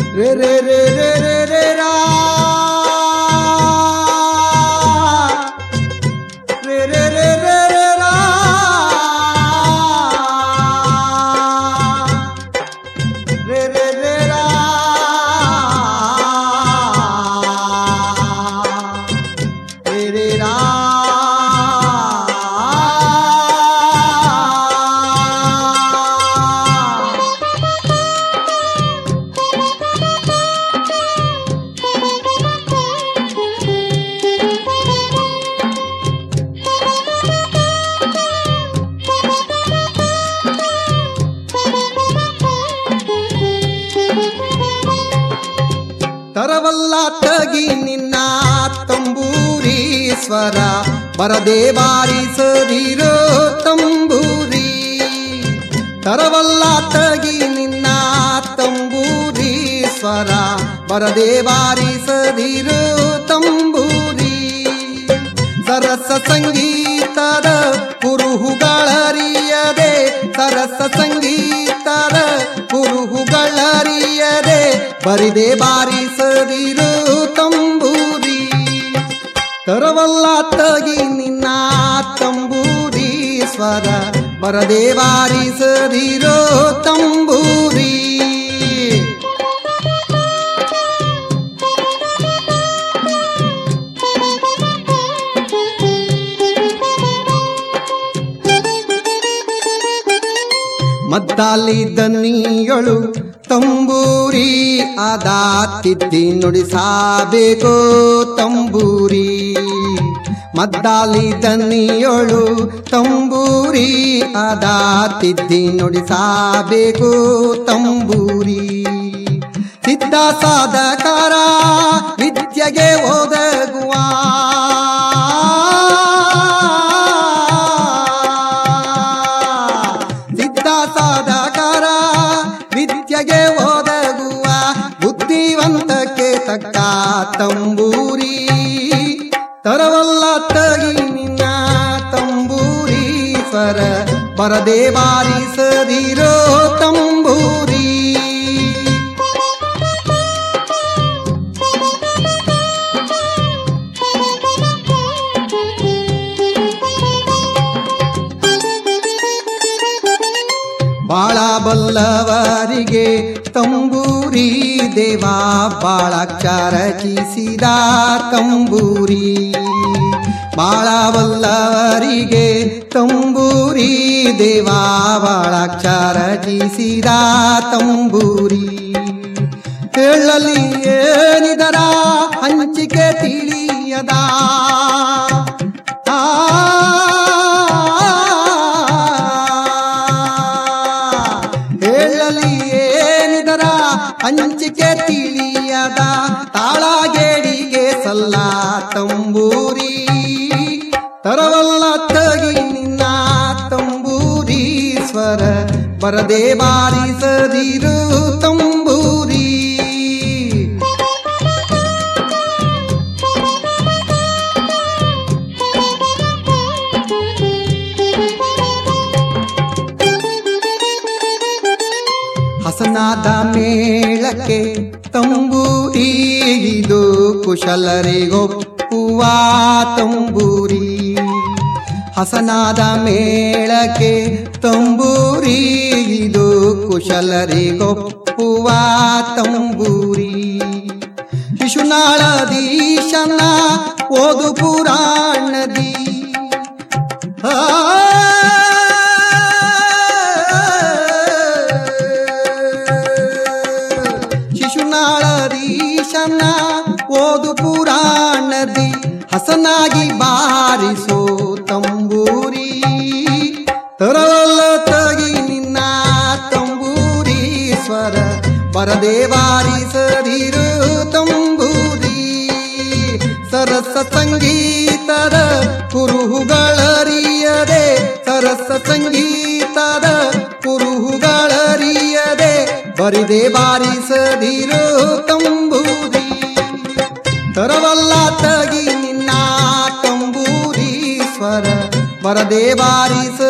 ರೇ ರೇ ರೇ ರೇ ರೇ ರೇ ರಾ ರೇ ರೇ ರೇ ರೇ ರೇ ರಾ ರೇ ರೇ ರೇ ರಾ ರೇ ರೇ ರಾ ತರವಲ್ಲ ತಗಿ ನಿನ್ನ ತಂಬೂರಿ ಸ್ವರ ಬರದೆ ಬಾರಿಸದಿರೋ ತಂಬೂರಿ ತರವಲ್ಲ ತಗಿ ನಿನ್ನ ತಂಬೂರಿ ಸ್ವರ ಬರದೆ ಬಾರಿಸದಿರೋ ತಂಬೂರಿ ಸರಸ ಸಂಗೀತದ ಕುರುಹುಗಳರಿಯದೆ ಸರಸ ಸಂಗೀತದ ಕುರುಹುಗಳರಿಯದೆ ಬರಿದೆ ಬಾರಿಸದಿರು ತಂಬೂರಿ ತರವಲ್ಲ ತಗಿ ನಿನ್ನ ತಂಬೂರಿ ಸ್ವರ ಬರದೆ ಬಾರಿಸದಿರೋ ತಂಬೂರಿ ಮದ್ದಾಲಿ ದನಿಯಳು ತಂಬೂರಿ ಆದ ತಿದ್ದಿ ನುಡಿಸಬೇಕು ತಂಬೂರಿ ಮದ್ದಾಲಿ ದನಿಯಳು ತಂಬೂರಿ ಆದ ತಿದ್ದಿ ನುಡಿಸಬೇಕು ತಂಬೂರಿ ಸಿದ್ಧ ಸಾಧಕಾರ ವಿದ್ಯೆಗೆ ಒದಗುವ ಸಿದ್ಧ ಸಾಧಕಾರ ವಿದ್ಯೆಗೆ ಒದಗುವ ಬುದ್ಧಿವಂತಕ್ಕೆ ತಕ್ಕ ತಂಬೂರಿ ತರವಲ್ಲ ತಗಿ ನಿನ್ನ ತಂಬೂರಿ ಸ್ವರ ಬರದೆ ಬಾರಿಸದಿರೋ ತಂಬೂರಿ ಬಾಳ ಬಲ್ಲವರಿಗೆ ತಂಬೂರಿ ದೇವ ಬಾಳಾಕ್ಷರ ರಚಿಸಿದ ತಂಬೂರಿ ಬಾಳ ಬಲ್ಲವರಿಗೆ ತಂಬೂರಿ ದೇವ ಬಾಳಾಕ್ಷರ ರಚಿಸಿದ ತಂಬೂರಿ ಹೇಳಲಿ ಏನಿದರ ಹಂಚಿಕೆ ತಿಳಿಯದ ಆ ಹೇಳಲಿ ಏನಿದರ ಹಂಚಿಕೆ ತಿಳಿಯದ ತಾಳಗೇಡಿಗೆ ಸಲ್ಲ ತಂಬೂರಿ ತರವಲ್ಲ ತಗಿ ನಿನ್ನ ತಂಬೂರಿ ಸ್ವರ ಬರದೆ ಬಾರಿಸದಿರು ತಂಬೂರಿ ಹಸನಾದ ಮೇಳಕ್ಕೆ ತಂಬೂರಿ ಇದು ಕುಶಲರಿಗೊಪ್ಪುವ ತಂಬೂರಿ ಹಸನಾದ ಮೇಳಕ್ಕೆ ತಂಬೂರಿ ಇದು ಕುಶಲರಿಗೊಪ್ಪುವ ತಂಬೂರಿ ಶಿಶುನಾಳದೀಶನ ಓದು ಪುರಾಣದಿ ಆ ಶಿಶುನಾಳದೀಶನ ಓದು ಪುರಾಣದಿ ಹಸನಾಗಿ ಬಾರಿಸೋ ತಂಬೂರಿ ತರವಲ್ಲ ತಗಿ ನಿನ್ನ ತಂಬೂರಿ ಸ್ವರ ಬರದೆ ಬಾರಿಸದಿರು ತಂಬೂರಿ ಸರಸ ಸಂಗೀತದ ಕುರುಹುಗಳರಿಯದೆ ಸರಸ ಸಂಗೀತದ ಕುರುಹುಗಳರಿಯದೆ ಬರಿದೆ ಬಾರಿಸದಿರು ತಂಬೂರಿ ತರವಲ್ಲ ತಗಿ ನಿನ್ನ ತಂಬೂರಿ ಸ್ವರ ಬರದೆ ಬಾರಿಸ